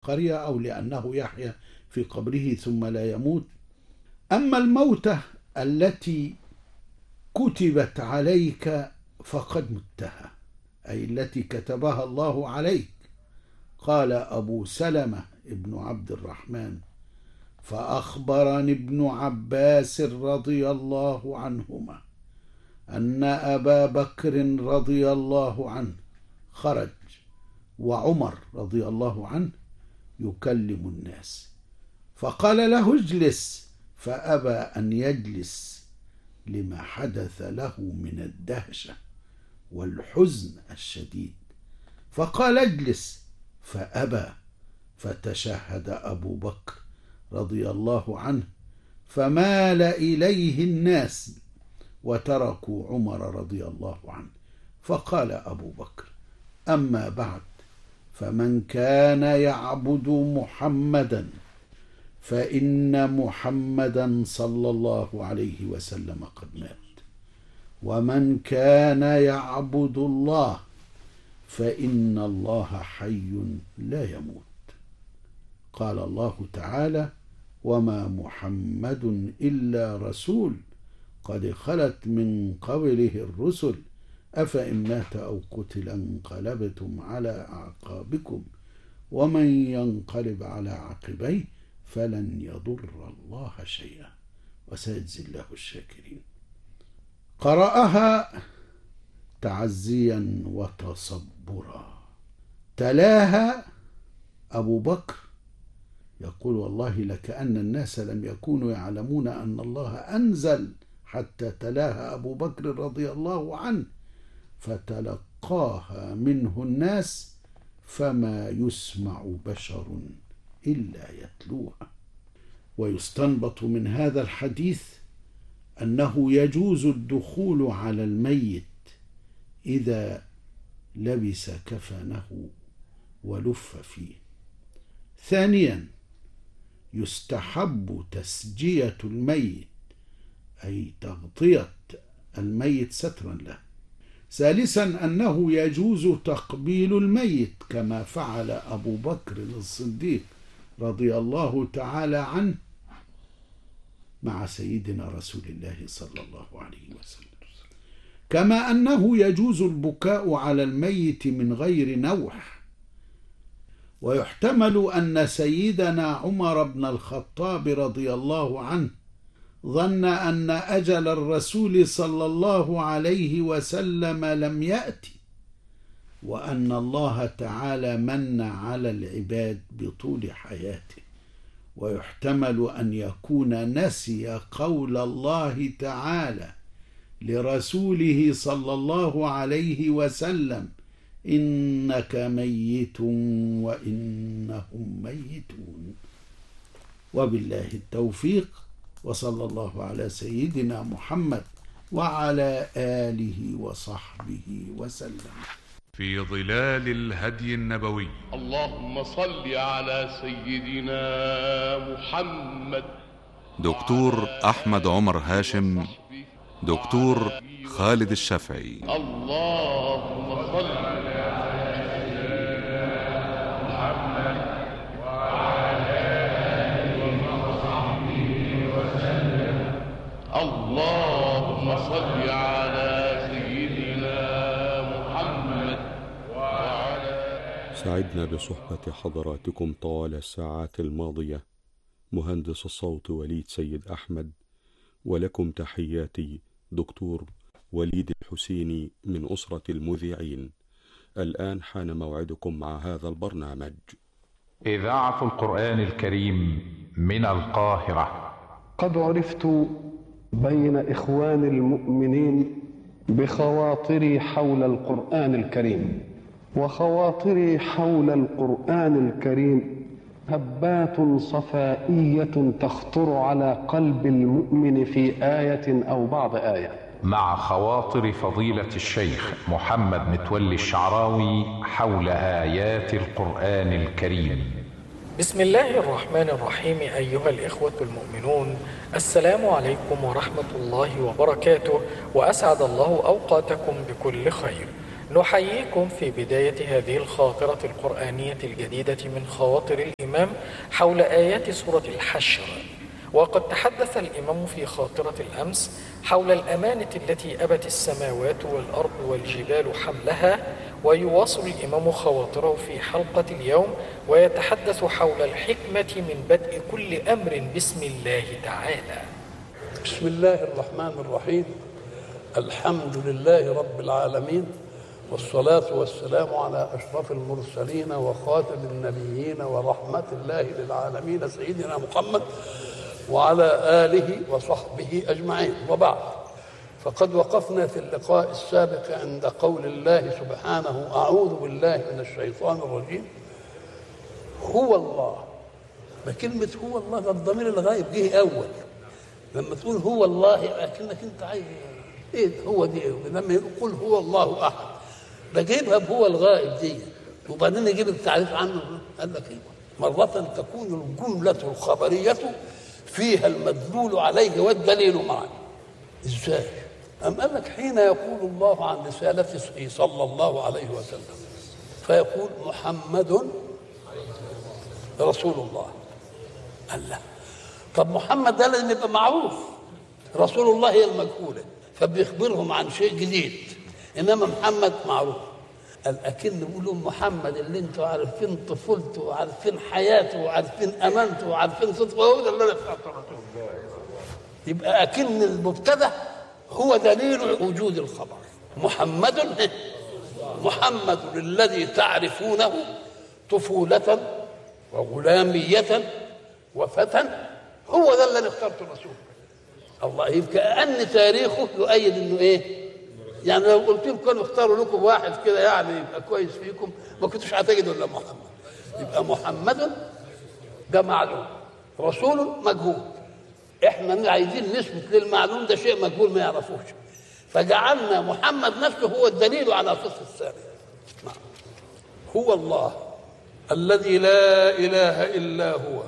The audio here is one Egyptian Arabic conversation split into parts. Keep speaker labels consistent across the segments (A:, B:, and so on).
A: القرية أو لأنه يحيا في قبره ثم لا يموت أما الموتة التي كتبت عليك فقد متها أي التي كتبها الله عليك قال أبو سلمة ابن عبد الرحمن فأخبرني ابن عباس رضي الله عنهما أن أبا بكر رضي الله عنه خرج وعمر رضي الله عنه يكلم الناس فقال له اجلس فأبى أن يجلس لما حدث له من الدهشة والحزن الشديد فقال اجلس فأبى فتشهد أبو بكر رضي الله عنه فمال إليه الناس وتركوا عمر رضي الله عنه فقال أبو بكر أما بعد فمن كان يعبد محمدا فإن محمدا صلى الله عليه وسلم قد مات ومن كان يعبد الله فإن الله حي لا يموت قال الله تعالى وما محمد إلا رسول قد خلت من قبله الرسل أفإن مات أو قتل انقلبتم على أعقابكم ومن ينقلب على عقبيه فلن يضر الله شيئا وسيجزي الله الشاكرين قرأها تعزيا وتصبرا تلاها أبو بكر يقول والله لكأن الناس لم يكونوا يعلمون أن الله أنزل حتى تلاها أبو بكر رضي الله عنه فتلقاها منه الناس فما يسمع بشر إلا يتلوها ويستنبط من هذا الحديث أنه يجوز الدخول على الميت إذا لبس كفنه ولف فيه ثانيا يستحب تسجية الميت أي تغطية الميت سترا له ثالثا أنه يجوز تقبيل الميت كما فعل أبو بكر الصديق رضي الله تعالى عنه مع سيدنا رسول الله صلى الله عليه وسلم كما أنه يجوز البكاء على الميت من غير نوح ويحتمل أن سيدنا عمر بن الخطاب رضي الله عنه ظن أن أجل الرسول صلى الله عليه وسلم لم يأتي وأن الله تعالى من على العباد بطول حياته ويحتمل أن يكون نسي قول الله تعالى لرسوله صلى الله عليه وسلم إنك ميت وإنهم ميتون وبالله التوفيق وصلى الله على سيدنا محمد وعلى آله وصحبه وسلم
B: في ظلال الهدي النبوي
C: اللهم صل على سيدنا محمد
B: دكتور أحمد عمر هاشم دكتور خالد الشافعي
C: اللهم صل اللهم صل على سيدنا محمد وعلى
D: سعدنا بصحبة حضراتكم طوال الساعات الماضية مهندس الصوت وليد سيد أحمد ولكم تحياتي دكتور وليد الحسيني من أسرة المذيعين الآن حان موعدكم مع هذا البرنامج
E: إذاعة القرآن الكريم من القاهرة
F: قد عرفت بين إخوان المؤمنين بخواطري حول القرآن الكريم وخواطري حول القرآن الكريم هبات صفائية تخطر على قلب المؤمن في آية أو بعض آية
E: مع خواطر فضيلة الشيخ محمد متولي الشعراوي حول آيات القرآن الكريم
G: بسم الله الرحمن الرحيم أيها الإخوة المؤمنون السلام عليكم ورحمة الله وبركاته وأسعد الله أوقاتكم بكل خير نحييكم في بداية هذه الخاطرة القرآنية الجديدة من خواطر الإمام حول آيات سورة الحشر وقد تحدث الإمام في خاطرة الأمس حول الأمانة التي أبت السماوات والأرض والجبال حملها ويواصل الإمام خواطره في حلقة اليوم ويتحدث حول الحكمة من بدء كل أمر بسم الله تعالى
F: بسم الله الرحمن الرحيم الحمد لله رب العالمين والصلاة والسلام على أشرف المرسلين وخاتم النبيين ورحمة الله للعالمين سيدنا محمد وعلى آله وصحبه أجمعين وبعد فقد وقفنا في اللقاء السابق عند قول الله سبحانه أعوذ بالله من الشيطان الرجيم هو الله ما كلمة هو الله ده الضمير الغائب جه أول لما تقول هو الله اكنك انت عايز ايه هو دي لما يقول هو الله احد ده جايبها بهو الغائب دي وبعدين يجيب التعريف عنه قال لك ايه مرة تكون الجملة الخبرية فيها المدلول عليه والدليل معا ازاي؟ أم قال لك حين يقول الله عن رسالته صلى الله عليه وسلم فيقول محمد رسول الله قال لا طب محمد ده لازم يبقى معروف رسول الله هي المجهوله فبيخبرهم عن شيء جديد انما محمد معروف قال اكن بيقول لهم محمد اللي انتوا عارفين طفولته وعارفين حياته وعارفين امانته وعارفين صدقه هو ده اللي انا فهمته يبقى اكن المبتدا هو دليل وجود الخبر محمد محمد الذي تعرفونه طفولة وغلامية وفتى هو ده اللي انا اخترته رسول الله يبقى كأن تاريخه يؤيد انه ايه؟ يعني لو قلت لكم كانوا اختاروا لكم واحد كده يعني يبقى كويس فيكم ما كنتوش هتجدوا الا محمد يبقى محمد ده معلوم رسول مجهول احنا عايزين نثبت للمعلوم ده شيء مجهول ما يعرفوش فجعلنا محمد نفسه هو الدليل على صفه الثاني هو الله الذي لا اله الا هو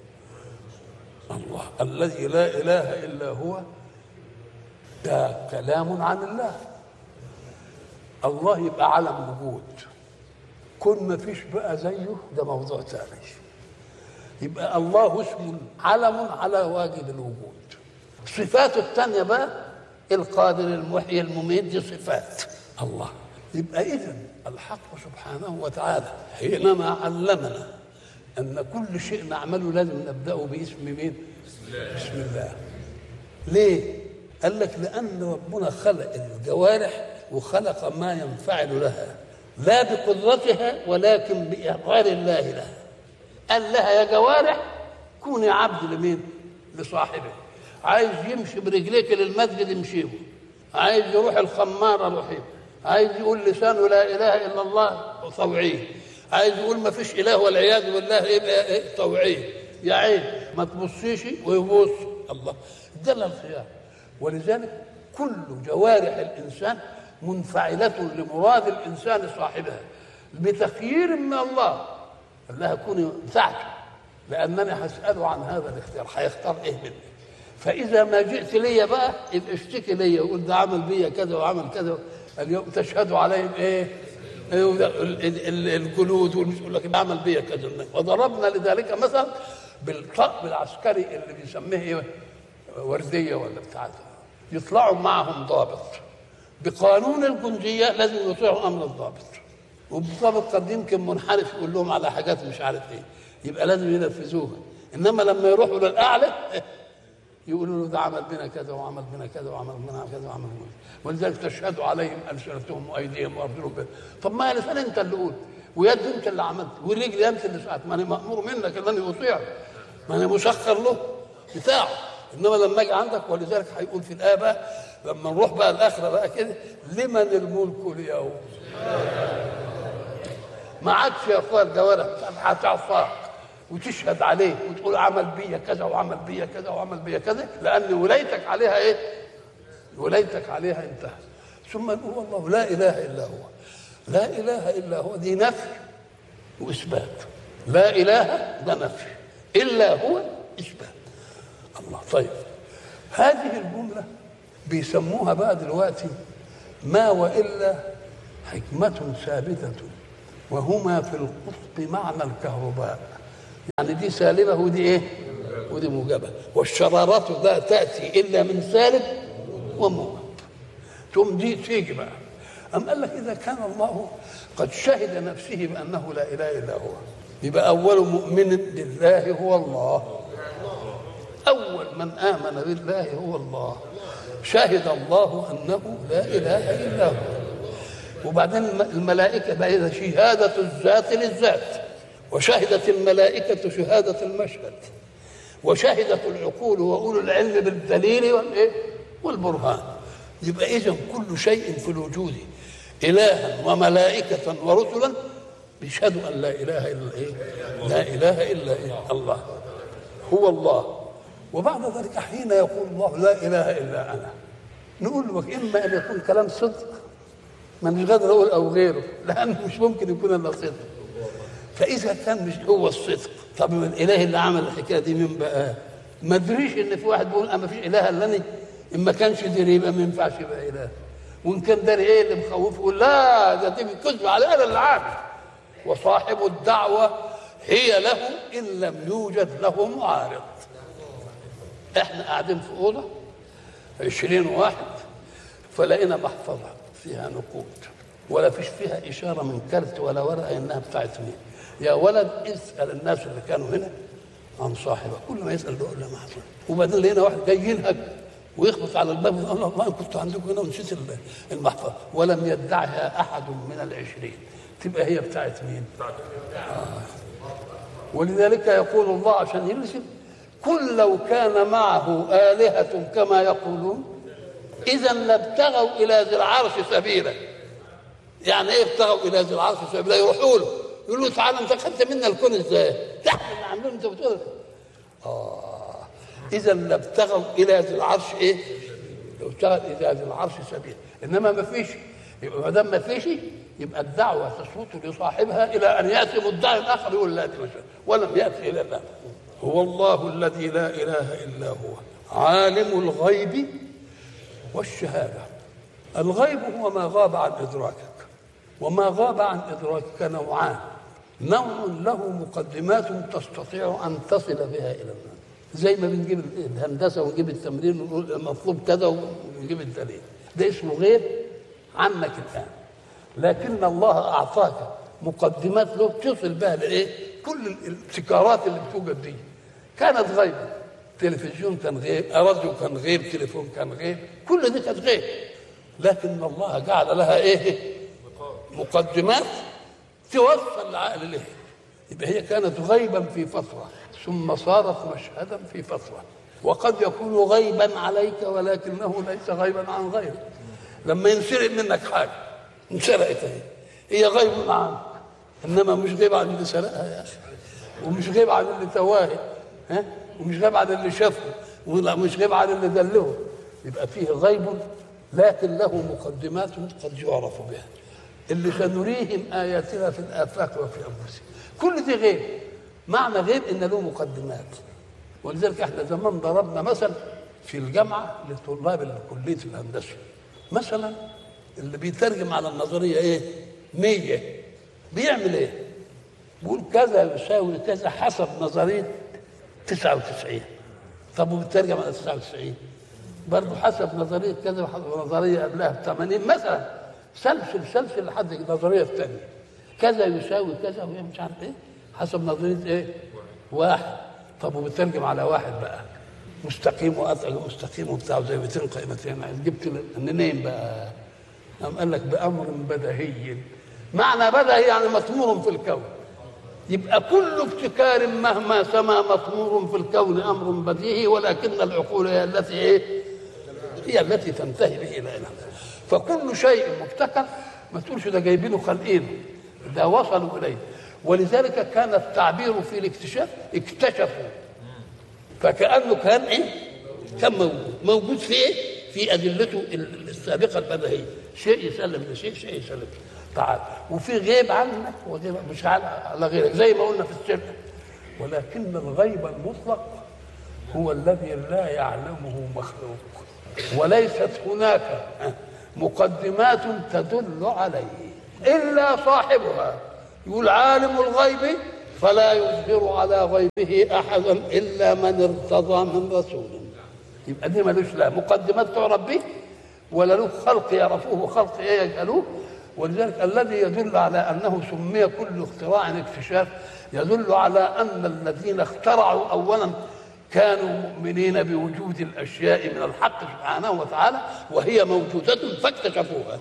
F: الله الذي لا اله الا هو ده كلام عن الله الله يبقى علم وجود كن ما فيش بقى زيه ده موضوع ثاني يبقى الله اسم علم على واجب الوجود صفاته الثانية بقى القادر المحيي المميت دي صفات الله يبقى إذا الحق سبحانه وتعالى حينما علمنا أن كل شيء نعمله لازم نبدأه باسم مين؟ بسم الله ليه؟ قال لك لأن ربنا خلق الجوارح وخلق ما ينفعل لها لا بقدرتها ولكن بإعطار الله لها قال لها يا جوارح كوني عبد لمين؟ لصاحبه عايز يمشي برجليك للمسجد يمشيه عايز يروح الخمارة روحيه عايز يقول لسانه لا إله إلا الله طوعيه عايز يقول ما فيش إله والعياذ بالله يبقى إيه؟ طوعيه يا عين ما تبصيش ويبص الله ده الخيار ولذلك كل جوارح الإنسان منفعلة لمراد الإنسان صاحبها بتخيير من الله قال لها كوني بتاعته لأنني هسأله عن هذا الاختيار هيختار إيه مني فإذا ما جئت لي بقى يبقى اشتكي لي وقول ده عمل بيا كذا وعمل كذا اليوم تشهد عليهم إيه؟ الجلود يقول لك عمل بيا كذا وضربنا لذلك مثلا بالطقم العسكري اللي بيسميه ايه ورديه ولا بتاع يطلعوا معهم ضابط بقانون الجنديه لازم يطيعوا امر الضابط والضابط قد يمكن منحرف يقول لهم على حاجات مش عارف ايه يبقى لازم ينفذوها انما لما يروحوا للاعلى يقولوا له ده عمل بنا كذا وعمل بنا كذا وعمل بنا كذا وعمل بنا ولذلك تشهدوا عليهم السنتهم وايديهم وارجلهم بنا طب ما لسان انت اللي قول ويد انت اللي عملت والرجل انت اللي ساعت ما انا مامور منك ان انا اطيع ما انا مسخر له بتاعه انما لما اجي عندك ولذلك هيقول في الايه بقى لما نروح بقى الاخره بقى كده لمن الملك اليوم ما عادش يا اخويا الجوارح هتعصاك وتشهد عليه وتقول عمل بيا كذا وعمل بيا كذا وعمل بيا كذا لان ولايتك عليها ايه؟ ولايتك عليها انتهت ثم نقول الله لا اله الا هو لا اله الا هو دي نفي واثبات لا اله ده نفي الا هو اثبات الله طيب هذه الجمله بيسموها بقى دلوقتي ما والا حكمة ثابتة وهما في القطب معنى الكهرباء يعني دي سالبة ودي ايه ودي موجبة والشرارات لا تأتي إلا من سالب وموجب ثم دي تيجي بقى أم قال لك إذا كان الله قد شهد نفسه بأنه لا إله إلا هو يبقى أول مؤمن بالله هو الله أول من آمن بالله هو الله شهد الله أنه لا إله إلا هو وبعدين الملائكة بقى إذا شهادة الذات للذات وشهدت الملائكة شهادة المشهد وشهدت العقول وأولو العلم بالدليل والإيه؟ والبرهان يبقى إذا كل شيء في الوجود إلها وملائكة ورسلا بيشهدوا أن لا إله إلا إيه؟ لا إله إلا إيه؟ الله هو الله وبعد ذلك حين يقول الله لا اله الا انا نقول له اما ان يكون كلام صدق ما مش قادر اقول او غيره لانه مش ممكن يكون الا صدق فاذا كان مش هو الصدق طب الاله اللي عمل الحكايه دي مين بقى؟ ما ادريش ان في واحد بيقول اما فيش اله الا انا ان ما كانش دري يبقى ما ينفعش يبقى اله وان كان داري ايه اللي مخوفه يقول لا ده دي كذب على انا اللي عارف وصاحب الدعوه هي له ان لم يوجد له معارض احنا قاعدين في اوضه عشرين واحد فلقينا محفظه فيها نقود ولا فيش فيها اشاره من كارت ولا ورقه انها بتاعت مين يا ولد اسال الناس اللي كانوا هنا عن صاحبه كل ما يسال يقول له محفظه وبعدين لقينا واحد جاي ينهج ويخبط على الباب ويقول الله والله كنت عندكم هنا ونسيت المحفظه ولم يدعها احد من العشرين تبقى هي بتاعت مين؟ آه. ولذلك يقول الله عشان يرسم قل لو كان معه آلهة كما يقولون إذا لابتغوا إلى ذي العرش سبيلا يعني إيه ابتغوا إلى ذي العرش سبيلا يروحوا له يقولوا له تعالى أنت خدت منا الكون إزاي؟ ده احنا اللي عاملين أنت بتقول آه إذا لابتغوا إلى ذي العرش إيه؟ ابتغوا إلى ذي العرش سبيلا إنما ما فيش يبقى ما دام ما فيش يبقى الدعوة تصوت لصاحبها إلى أن يأتي مدعي آخر يقول لا ولم يأتي إلى الآن هو الله الذي لا اله الا هو عالم الغيب والشهاده الغيب هو ما غاب عن ادراكك وما غاب عن ادراكك نوعان نوع له مقدمات تستطيع ان تصل بها الى الناس زي ما بنجيب الهندسه ونجيب التمرين ونقول المطلوب كذا ونجيب الدليل ده اسمه غيب عنك الان لكن الله اعطاك مقدمات له تصل بها لايه؟ كل الابتكارات اللي بتوجد دي كانت غيبة تلفزيون كان غيب راديو كان غيب تليفون كان غيب كل دي كانت غيب لكن الله جعل لها ايه مقدمات توصل العقل ليه يبقى هي كانت غيبا في فترة ثم صارت مشهدا في فترة وقد يكون غيبا عليك ولكنه ليس غيبا عن غيرك لما ينسرق منك حاجة انسرقت هي هي غيب عنك انما مش غيب عن اللي سرقها يا اخي ومش غيب عن اللي تواهي ها ومش غيب عن اللي شافه ومش غيب عن اللي دله يبقى فيه غيب لكن له مقدمات قد يعرف بها اللي سنريهم اياتنا في الافاق وفي انفسهم كل دي غيب معنى غيب ان له مقدمات ولذلك احنا زمان ضربنا مثل في الجامعه لطلاب كليه الهندسه مثلا اللي بيترجم على النظريه ايه؟ 100 بيعمل ايه؟ بيقول كذا يساوي كذا حسب نظريه 99 طب وبترجم على 99 برضه حسب نظريه كذا وحسب نظريه قبلها ب 80 مثلا سلسل سلسل لحد النظريه الثانيه كذا يساوي كذا وهي مش عارف ايه حسب نظريه ايه؟ واحد طب وبترجم على واحد بقى مستقيم وأثقل مستقيم وبتاع زي 200 قيمتين جبت منين بقى؟ قام قال لك بأمر بدهي معنى بدهي يعني مطمور في الكون يبقى كل ابتكار مهما سما مطمور في الكون امر بديهي ولكن العقول هي التي ايه؟ هي التي تنتهي به الى الى فكل شيء مبتكر ما تقولش ده جايبينه خلقينه ده وصلوا اليه ولذلك كان التعبير في الاكتشاف اكتشفوا فكانه كان ايه؟ كان موجود موجود في ايه؟ في ادلته السابقه البديهيه شيء يسلم لشيء شيء يسلم لشيء تعال وفي غيب عنك وغيب مش على غيرك زي ما قلنا في السر ولكن الغيب المطلق هو الذي لا يعلمه مخلوق وليست هناك مقدمات تدل عليه إلا صاحبها يقول عالم الغيب فلا يظهر على غيبه أحدا إلا من ارتضى من رسول يبقى دي ملوش لا مقدمات تعرف به ولا له خلق يعرفوه خلق ايه يجهلوه ولذلك الذي يدل على انه سمي كل اختراع اكتشاف يدل على ان الذين اخترعوا اولا كانوا مؤمنين بوجود الاشياء من الحق سبحانه وتعالى وهي موجوده فاكتشفوها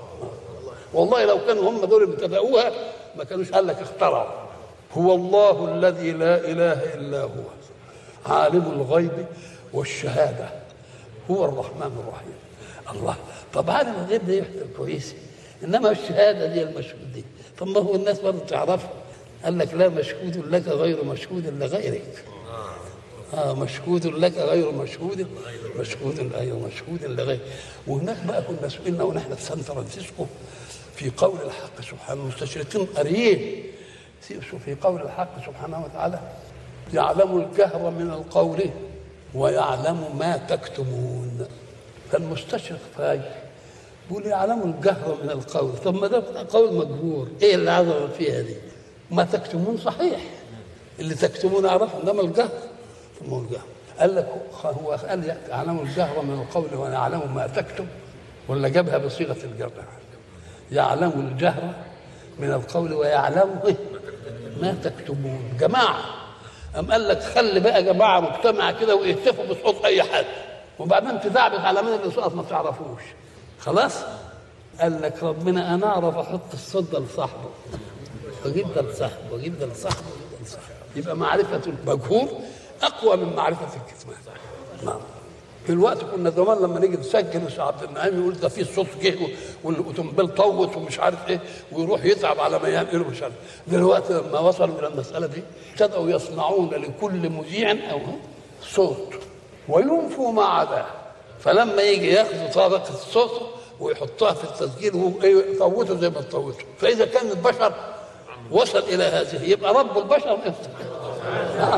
F: والله لو كانوا هم دول ابتدأوها ما كانوش قال لك اخترعوا هو الله الذي لا اله الا هو عالم الغيب والشهاده هو الرحمن الرحيم الله طب عالم الغيب ده يحصل كويس انما الشهاده دي المشهود دي طب ما هو الناس برضه تعرفها قال لك لا مشهود لك غير مشهود لغيرك آه مشهود لك غير مشهود مشهود غير مشهود لغيرك وهناك بقى كنا سئلنا ونحن في سان فرانسيسكو في قول الحق سبحانه المستشرقين قاريين في قول الحق سبحانه وتعالى يعلم الجهر من القول ويعلم ما تكتمون فالمستشرق فاي بيقول يعلم الجهر من القول طب ما ده قول مجهور ايه اللي عظم فيها دي ما تكتمون صحيح اللي تكتمون اعرفه انما الجهر ثم الجهر قال لك هو قال يعلم الجهر من القول ويعلم ما تكتم ولا جابها بصيغه الجر يعلم الجهر من القول ويعلم إيه؟ ما تكتمون جماعه أم قال لك خلي بقى جماعه مجتمعه كده ويهتفوا بصوت اي حد وبعدين تدعبس على من اللي صوت ما تعرفوش خلاص قال لك ربنا انا اعرف احط الصوت ده لصاحبه واجيب ده لصاحبه واجيب ده لصاحبه واجيب ده لصاحبه يبقى معرفه المجهول اقوى من معرفه الكتمان نعم دلوقتي كنا زمان لما نيجي نسجل مش عبد النعيم يقول ده في صوت جه والاوتوموبيل طوت ومش عارف ايه ويروح يتعب على ما يعمل مش عارف دلوقتي لما وصلوا الى المساله دي ابتدأوا يصنعون لكل مذيع او صوت وينفوا ما عداه فلما يجي ياخذوا طابقه الصوت ويحطها في التسجيل وهو ايه يطوته زي ما تطوته فاذا كان البشر وصل الى هذه يبقى رب البشر نعم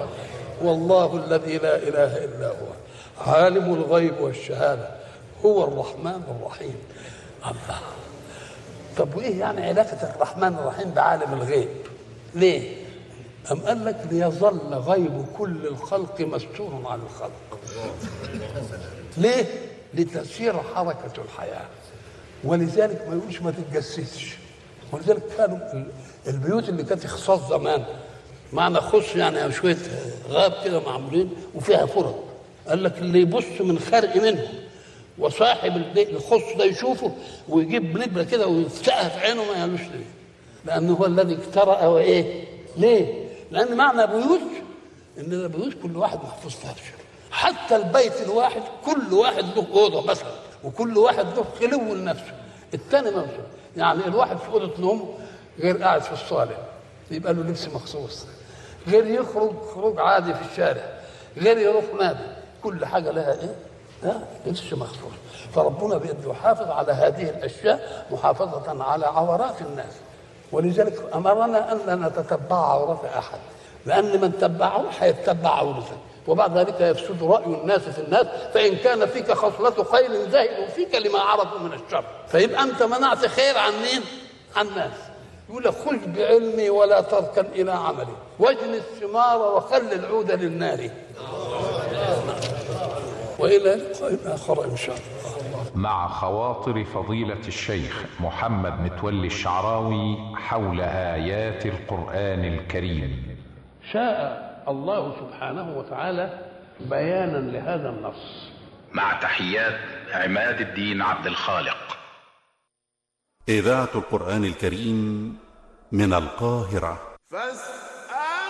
F: والله الذي لا اله الا هو عالم الغيب والشهاده هو الرحمن الرحيم الله طب وايه يعني علاقه الرحمن الرحيم بعالم الغيب ليه أم قال لك ليظل غيب كل الخلق مستور عن الخلق ليه لتسير حركة الحياة ولذلك ما يقولش ما تتجسسش ولذلك كانوا البيوت اللي كانت خصاص زمان معنى خص يعني شوية غاب كده معمولين وفيها فرق قال لك اللي يبص من خرق منهم وصاحب الخص ده يشوفه ويجيب نبره كده ويفتقها في عينه ما يعملوش ليه لانه هو الذي اجترأ وايه ليه لان معنى بيوت ان البيوت كل واحد محفوظ فيها بشر حتى البيت الواحد كل واحد له اوضه مثلا وكل واحد له خلو لنفسه الثاني نفسه يعني الواحد في اوضه نومه غير قاعد في الصاله يبقى له لبس مخصوص غير يخرج خروج عادي في الشارع غير يروح نادي كل حاجه لها ايه؟ ها لبس مخصوص فربنا بيده يحافظ على هذه الاشياء محافظه على عورات الناس ولذلك امرنا ان لا نتتبع عورات احد لان من تبعه هيتبع عورته وبعد ذلك يفسد راي الناس في الناس فان كان فيك خصله خير زاهد فيك لما عرفوا من الشر فيبقى انت منعت خير عن مين؟ عن الناس يقول لك خذ بعلمي ولا تركن الى عملي واجن الثمار وخل العود للنار والى لقاء اخر ان شاء الله
E: مع خواطر فضيلة الشيخ محمد متولي الشعراوي حول آيات القرآن الكريم
F: شاء الله سبحانه وتعالى بيانا لهذا النص
H: مع تحيات عماد الدين عبد الخالق
B: إذاعة القرآن الكريم من القاهرة
I: فاستمعوا